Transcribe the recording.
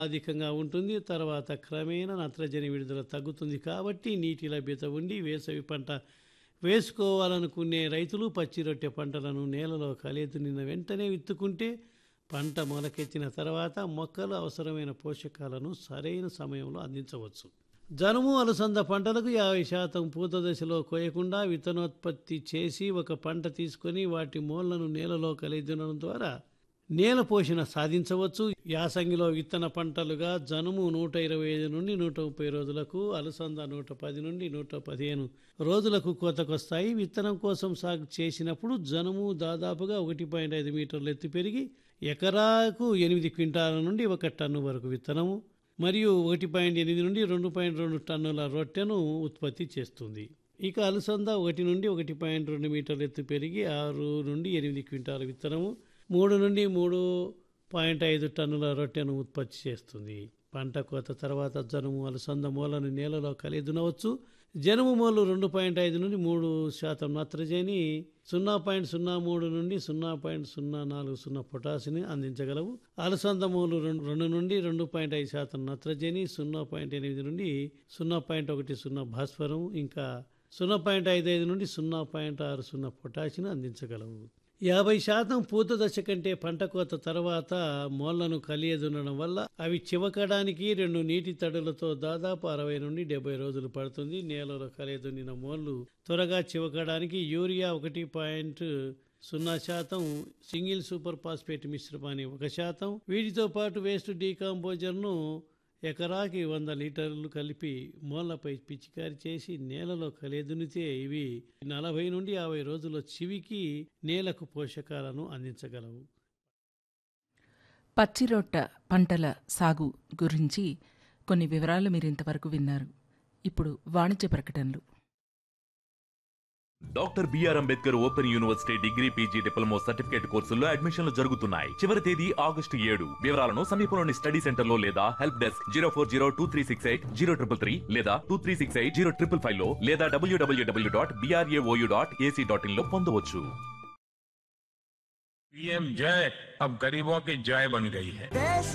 అధికంగా ఉంటుంది తర్వాత క్రమేణా నత్రజని విడుదల తగ్గుతుంది కాబట్టి నీటి లభ్యత ఉండి వేసవి పంట వేసుకోవాలనుకునే రైతులు పచ్చి రొట్టె పంటలను నేలలో కలియదునిన వెంటనే విత్తుకుంటే పంట మొలకెత్తిన తర్వాత మొక్కలు అవసరమైన పోషకాలను సరైన సమయంలో అందించవచ్చు జనుము అలసంద పంటలకు యాభై శాతం పూత దశలో కోయకుండా విత్తనోత్పత్తి చేసి ఒక పంట తీసుకొని వాటి మూలను నేలలో కలియదునడం ద్వారా నేల పోషణ సాధించవచ్చు యాసంగిలో విత్తన పంటలుగా జనుము నూట ఇరవై ఐదు నుండి నూట ముప్పై రోజులకు అలసంద నూట పది నుండి నూట పదిహేను రోజులకు కోతకొస్తాయి విత్తనం కోసం సాగు చేసినప్పుడు జనుము దాదాపుగా ఒకటి పాయింట్ ఐదు మీటర్లు ఎత్తు పెరిగి ఎకరాకు ఎనిమిది క్వింటాల నుండి ఒక టన్ను వరకు విత్తనము మరియు ఒకటి పాయింట్ ఎనిమిది నుండి రెండు పాయింట్ రెండు టన్నుల రొట్టెను ఉత్పత్తి చేస్తుంది ఇక అలసంద ఒకటి నుండి ఒకటి పాయింట్ రెండు మీటర్ల ఎత్తు పెరిగి ఆరు నుండి ఎనిమిది క్వింటాల విత్తనము మూడు నుండి మూడు పాయింట్ ఐదు టన్నుల రొట్టెను ఉత్పత్తి చేస్తుంది పంట కోత తర్వాత జనుము అలసంద మూలను నేలలో కలిదునవచ్చు జనుము మూలు రెండు పాయింట్ ఐదు నుండి మూడు శాతం నత్రజని సున్నా పాయింట్ సున్నా మూడు నుండి సున్నా పాయింట్ సున్నా నాలుగు సున్నా పొటాషిని అందించగలవు అలసంద మూలు రెండు రెండు నుండి రెండు పాయింట్ ఐదు శాతం నత్రజని సున్నా పాయింట్ ఎనిమిది నుండి సున్నా పాయింట్ ఒకటి సున్నా భాస్వరం ఇంకా సున్నా పాయింట్ ఐదు ఐదు నుండి సున్నా పాయింట్ ఆరు సున్నా పొటాషిని అందించగలవు యాభై శాతం పూత దశ కంటే పంట కోత తర్వాత మోళ్లను కలియదునడం వల్ల అవి చివకడానికి రెండు నీటి తడులతో దాదాపు అరవై నుండి డెబ్బై రోజులు పడుతుంది నేలలో కలియదున్నిన మోళ్లు త్వరగా చివకడానికి యూరియా ఒకటి పాయింట్ సున్నా శాతం సింగిల్ సూపర్ ఫాస్ఫేట్ మిశ్రమాన్ని ఒక శాతం వీటితో పాటు వేస్ట్ డీకాంపోజర్ను ఎకరాకి వంద లీటర్లు కలిపి మూలపై పిచికారి చేసి నేలలో కలియదునితే ఇవి నలభై నుండి యాభై రోజుల చివికి నేలకు పోషకాలను అందించగలవు పచ్చిరొట్ట పంటల సాగు గురించి కొన్ని వివరాలు మీరు ఇంతవరకు విన్నారు ఇప్పుడు వాణిజ్య ప్రకటనలు doctor BR Ambedkar open university degree PG diploma certificate కోర్సుల్లో అడ్మిషన్లు జరుగుతున్నాయి చివరి తేదీ ఆగస్టు ఏడు వివరాలను సమీపంలోని స్టడీ సెంటర్ లో లేదా help desk zero four zero two three six eight zero triple three లేదా two three six eight zero triple five లో లేదా డబ్ల్యూడబ్ల్యూడబ్ల్యూ dot braou dot ac dot in లో పొందవచ్చు पीएम जय अब गरीबों की जय बन गई है